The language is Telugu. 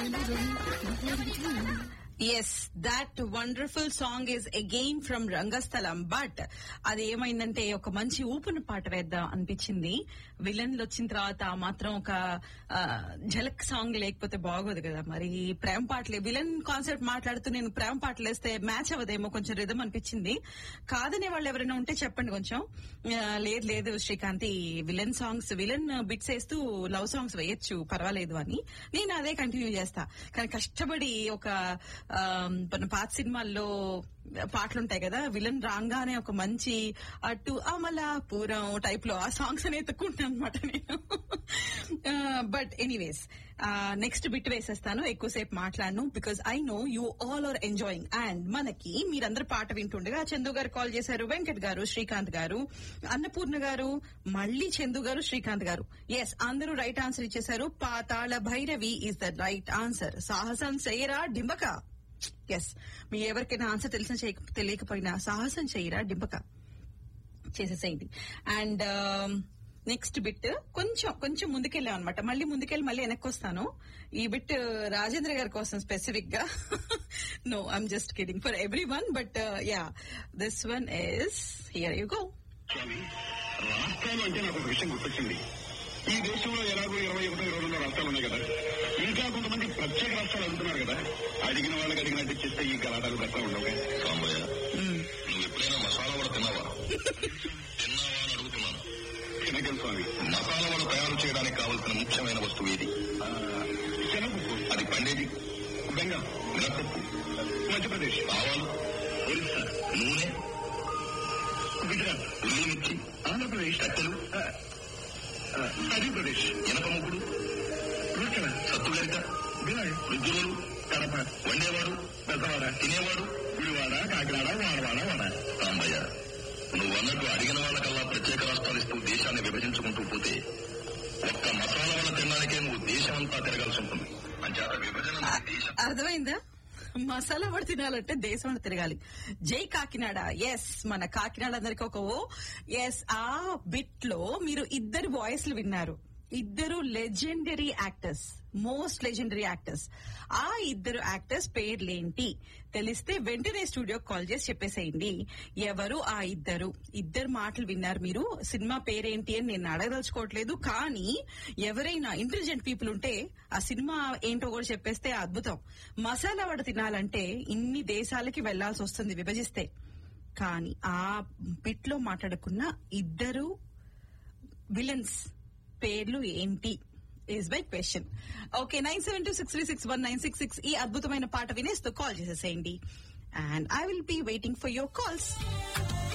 yes that wonderful song is again from Rangasthalam but అది ఏమైందంటే ఒక మంచి ఊపున పాట వేద్దాం అనిపించింది విలన్లు వచ్చిన తర్వాత ఆ మాత్రం ఒక ఆ, ఝలక్ సాంగ్ లేకపోతే బాగోదు కదా మరి ప్రేమ పాటలే విలన్ కాన్సెప్ట్ మాట్లాడుతూ నేను ప్రేమ పాటలు వేస్తే మ్యాచ్ అవ్వదేమో కొంచెం రిధం అనిపించింది కాదనే వాళ్ళు ఎవరైనా ఉంటే చెప్పండి కొంచెం ఆ, లేదు లేదు Srikanth villain songs villain bits వేస్తూ లవ్ సాంగ్స్ వేయొచ్చు పర్వాలేదు అని నేను అదే కంటిన్యూ చేస్తా కానీ కష్టపడి ఒక ఆ, మన పాత సినిమాల్లో పాటలు ఉంటాయి కదా విలన్ రాగానే ఒక మంచి అటు అమలాపురం టైప్ లో ఆ సాంగ్స్ అని ఎత్తుకుంటాను అనమాట నేను బట్ ఎనీవేస్ నెక్స్ట్ బిట్ వేసేస్తాను ఎక్కువసేపు మాట్లాడను because I know you all are enjoying and మనకి మీరందరూ పాట వింటుండగా చందు గారు కాల్ చేశారు వెంకట్ గారు శ్రీకాంత్ గారు అన్నపూర్ణ గారు మళ్ళీ చందు గారు శ్రీకాంత్ గారు ఎస్ అందరూ రైట్ ఆన్సర్ ఇచ్చేశారు Pathala Bhairavi is the right answer సాహసం చేయరా డింబక ఎస్ మీ ఎవరికైనా ఆన్సర్ తెలిసిన చేయక తెలియకపోయినా సాహసం చేయరా డింబక చేసేసేయండి అండ్ నెక్స్ట్ బిట్ కొంచెం కొంచెం ముందుకెళ్ళాం అనమాట మళ్ళీ ముందుకెళ్ళి మళ్ళీ వెనక్కి వస్తాను ఈ బిట్ రాజేంద్ర గారి కోసం స్పెసిఫిక్ గా no I'm just kidding for everyone but yeah this one is here you go స్వామి రాష్ట్రాలు అంటే నాకు ఒక విషయం గుర్తొచ్చింది ఈ దేశంలో ఎలాగో ఇరవై ఒకటో ఇరవై రెండో రాష్ట్రాలు ఉన్నాయి కదా ఇంకా కొంతమంది ప్రత్యేక రాష్ట్రాలు అడుగుతున్నారు కదా అడిగిన వాళ్ళకి అడిగినట్టు చేస్తే ఈ గలాటాలు కష్టం ఉండవు సాంబయ్య నువ్వు ఎప్పుడైనా మసాలా వడ తిన్నావా తిన్నావా అని అడుగుతున్నాను తినగలు స్వామి మసాలా వడ తయారు చేయడానికి కావలసిన ముఖ్యమైన వస్తువు ఏది ఆ, శనగపప్పు అది పండేది బెంగాల్ మినపప్పు మధ్యప్రదేశ్ ఆవాలు ఒరిస్సా నూనె గుజరాత్ ఉల్లి మిర్చి ఆంధ్రప్రదేశ్ కట్టెలు ఆ, ఆ, మధ్యప్రదేశ్ ఇనప ముగ్గుడు రూర్కెలా సత్తుగరిక బిలాయ్ రుద్దురోలు కడప వండేవాడు పెద్దవాడ తినేవాడు గుడివాడ కాకినాడ వాడవాడ వాడ సాంబయ్య నువ్వు అన్నట్టు అడిగిన వాళ్ళకల్లా ప్రత్యేక రాష్ట్రాలు ఇస్తూ దేశాన్ని విభజించుకుంటూ పోతే ఒక్క మసాలా వల్ల తినడానికే నువ్వు దేశం అంతా తిరగాల్సి ఉంటుంది అంచేత విభజన ఆ, దేశం అర్థమైందా మసాలా వడ తినాలంటే దేశం అని తిరగాలి జై కాకినాడ ఎస్ మన కాకినాడ అందరికి ఒక ఓ ఎస్ ఆ బిట్ లో మీరు ఇద్దరు వాయిస్లు విన్నారు ఇద్దరు legendary actors most legendary actors ఆ ఇద్దరు యాక్టర్స్ పేర్లేంటి తెలిస్తే వెంటనే స్టూడియో కాల్ చేసి చెప్పేసేయండి ఎవరు ఆ ఇద్దరు ఇద్దరు మాటలు విన్నారు మీరు సినిమా పేరేంటి అని నేను అడగదలుచుకోవట్లేదు కానీ ఎవరైనా ఇంటెలిజెంట్ పీపుల్ ఉంటే ఆ సినిమా ఏంటో కూడా చెప్పేస్తే అద్భుతం మసాలా వడ తినాలంటే ఇన్ని దేశాలకి వెళ్లాల్సి వస్తుంది విభజిస్తే కానీ ఆ బిట్ లో మాట్లాడుకున్న ఇద్దరు విలన్స్ పేర్లు ఏంటి is by question okay nine seven two six three six one nine six six ఈ అద్భుతమైన పాట వినేస్తూ కాల్ చేసేసేయండి and I will be waiting for your calls